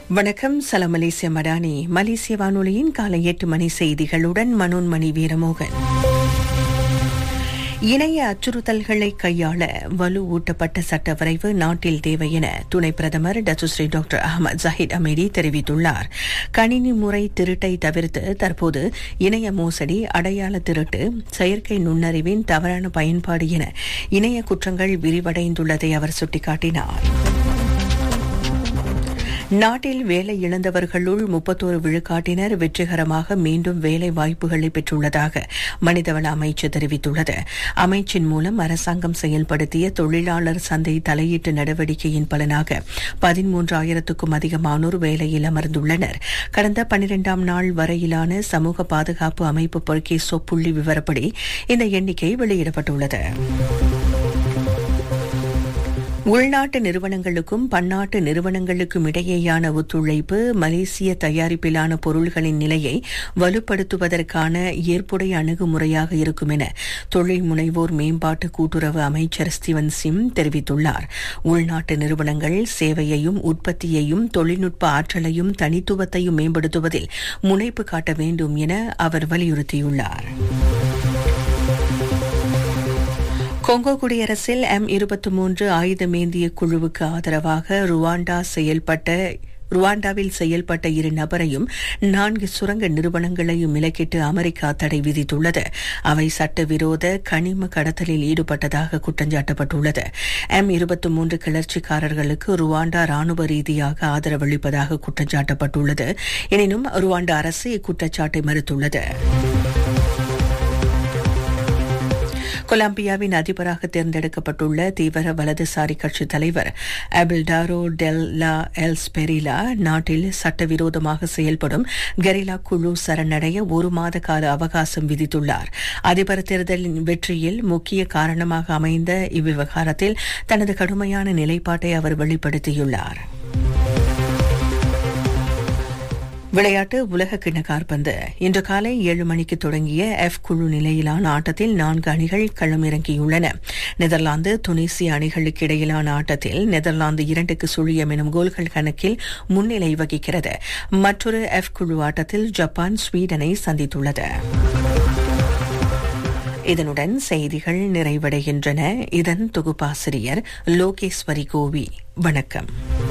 வணக்கம் சலாம் மலேசிய மடானி மலேசிய வானொலியின் காலை எட்டு மணி செய்திகளுடன் மனோன்மணி வீரமோகன் இணைய அச்சுறுத்தல்களை கையாள வலுவூட்டப்பட்ட சட்ட வரைவு நாட்டில் தேவை என துணை பிரதமர் டச்சுஸ்ரீ டாக்டர் அகமது ஜஹித் அமீடி தெரிவித்துள்ளார் கணினி முறை திருட்டை தவிர்த்து தற்போது இணைய மோசடி அடையாள திருட்டு செயற்கை நுண்ணறிவின் தவறான பயன்பாடு என இணைய குற்றங்கள் விரிவடைந்துள்ளதை அவர் சுட்டிக்காட்டினார் நாட்டில் வேலை இழந்தவர்களுள் முப்பத்தோரு விழுக்காட்டினர் வெற்றிகரமாக மீண்டும் வேலை வாய்ப்புகளை பெற்றுள்ளதாக மனிதவள அமைச்சு தெரிவித்துள்ளது அமைச்சின் மூலம் அரசாங்கம் செயல்படுத்திய தொழிலாளர் சந்தை தலையீட்டு நடவடிக்கையின் பலனாக பதிமூன்றாயிரத்துக்கும் அதிகமானோர் வேலையில் அமர்ந்துள்ளனர் கடந்த பனிரெண்டாம் நாள் வரையிலான சமூக பாதுகாப்பு அமைப்பு பொறுக்கேசோ புள்ளி விவரப்படி இந்த எண்ணிக்கை வெளியிடப்பட்டுள்ளது உள்நாட்டு நிறுவனங்களுக்கும் பன்னாட்டு நிறுவனங்களுக்கும் இடையேயான ஒத்துழைப்பு மலேசிய தயாரிப்பிலான பொருள்களின் நிலையை வலுப்படுத்துவதற்கான ஏற்புடைய அணுகுமுறையாக இருக்கும் என தொழில் முனைவோர் மேம்பாட்டு கூட்டுறவு அமைச்சர் ஸ்டீவன் சிம் தெரிவித்துள்ளார் உள்நாட்டு நிறுவனங்கள் சேவையையும் உற்பத்தியையும் தொழில்நுட்ப ஆற்றலையும் தனித்துவத்தையும் மேம்படுத்துவதில் முனைப்பு காட்ட வேண்டும் என அவர் வலியுறுத்தியுள்ளார் கொங்கோ குடியரசில் எம் இருபத்தி மூன்று ஆயுதமேந்திய குழுவுக்கு ஆதரவாக ருவாண்டா செயல்பட்ட ருவாண்டாவில் செயல்பட்ட இரு நபரையும் நான்கு சுரங்க நிறுவனங்களையும் இலக்கிட்டு அமெரிக்கா தடை விதித்துள்ளது அவை சட்டவிரோத கனிம கடத்தலில் ஈடுபட்டதாக குற்றஞ்சாட்டப்பட்டுள்ளது எம் இருபத்தி மூன்று கிளர்ச்சிக்காரர்களுக்கு ருவாண்டா ராணுவ ரீதியாக ஆதரவளிப்பதாக குற்றஞ்சாட்டப்பட்டுள்ளது எனினும் ருவாண்டா அரசு இக்குற்றச்சாட்டை மறுத்துள்ளது கொலம்பியாவின் அதிபராக தேர்ந்தெடுக்கப்பட்டுள்ள தீவிர வலதுசாரி கட்சி தலைவர் அபில்டாரோ டெல் லா எல்ஸ் பெரிலா நாட்டில் சட்டவிரோதமாக செயல்படும் கெரிலா குழு சரணடைய ஒரு மாத கால அவகாசம் விதித்துள்ளார் அதிபர் தேர்தலின் வெற்றியில் முக்கிய காரணமாக அமைந்த இவ்விவகாரத்தில் தனது கடுமையான நிலைப்பாட்டை அவர் வெளிப்படுத்தியுள்ளார் விளையாட்டு உலக கிண்ண காற்பந்து இன்று காலை ஏழு மணிக்கு தொடங்கிய எஃப் குழு நிலையிலான ஆட்டத்தில் நான்கு அணிகள் களமிறங்கியுள்ளன நெதர்லாந்து துனிசிய அணிகளுக்கு இடையிலான ஆட்டத்தில் நெதர்லாந்து இரண்டுக்கு சுழியம் எனும் கோல்கள் கணக்கில் முன்னிலை வகிக்கிறது மற்றொரு எஃப் குழு ஆட்டத்தில் ஜப்பான் ஸ்வீடனை சந்தித்துள்ளது இதனுடன் செய்திகள் நிறைவடைகின்றன இதன் தொகுப்பாசிரியர் லோகேஸ்வரி கோவி வணக்கம்